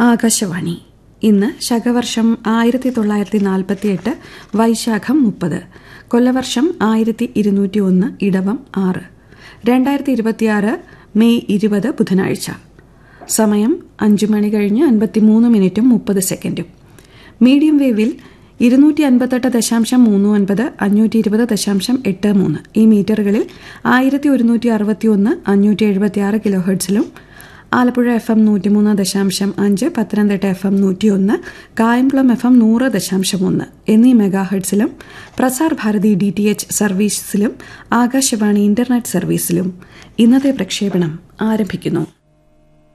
ആകാശവാണി ഇന്ന് ശകവർഷം ആയിരത്തി തൊള്ളായിരത്തി നാൽപ്പത്തിയെട്ട് വൈശാഖം മുപ്പത് കൊല്ലവർഷം ആയിരത്തി ഇരുന്നൂറ്റി ഒന്ന് ഇടവം ആറ് രണ്ടായിരത്തി ഇരുപത്തിയാറ് മെയ് ഇരുപത് ബുധനാഴ്ച സമയം അഞ്ചു മണി കഴിഞ്ഞ് അൻപത്തിമൂന്ന് മിനിറ്റും മുപ്പത് സെക്കൻഡും മീഡിയം വേവിൽ ഇരുന്നൂറ്റി അൻപത്തെട്ട് ദശാംശം മൂന്ന് ഒൻപത് അഞ്ഞൂറ്റി ഇരുപത് ദശാംശം എട്ട് മൂന്ന് ഈ മീറ്ററുകളിൽ ആയിരത്തി ഒരുന്നൂറ്റി അറുപത്തി ഒന്ന് അഞ്ഞൂറ്റി എഴുപത്തി ആറ് കിലോ ഹെർട്സിലും ആലപ്പുഴ എഫ് എം നൂറ്റിമൂന്ന് ദശാംശം അഞ്ച് പത്തനംതിട്ട എഫ് എം നൂറ്റിയൊന്ന് കായംകുളം എഫ് എം നൂറ് ദശാംശം ഒന്ന് എന്നീ മെഗാ ഹെർട്സിലും Prasar Bharati D T H സർവീസിലും ആകാശവാണി ഇന്റർനെറ്റ് സർവീസിലും ഇന്നത്തെ പ്രക്ഷേപണം ആരംഭിക്കുന്നു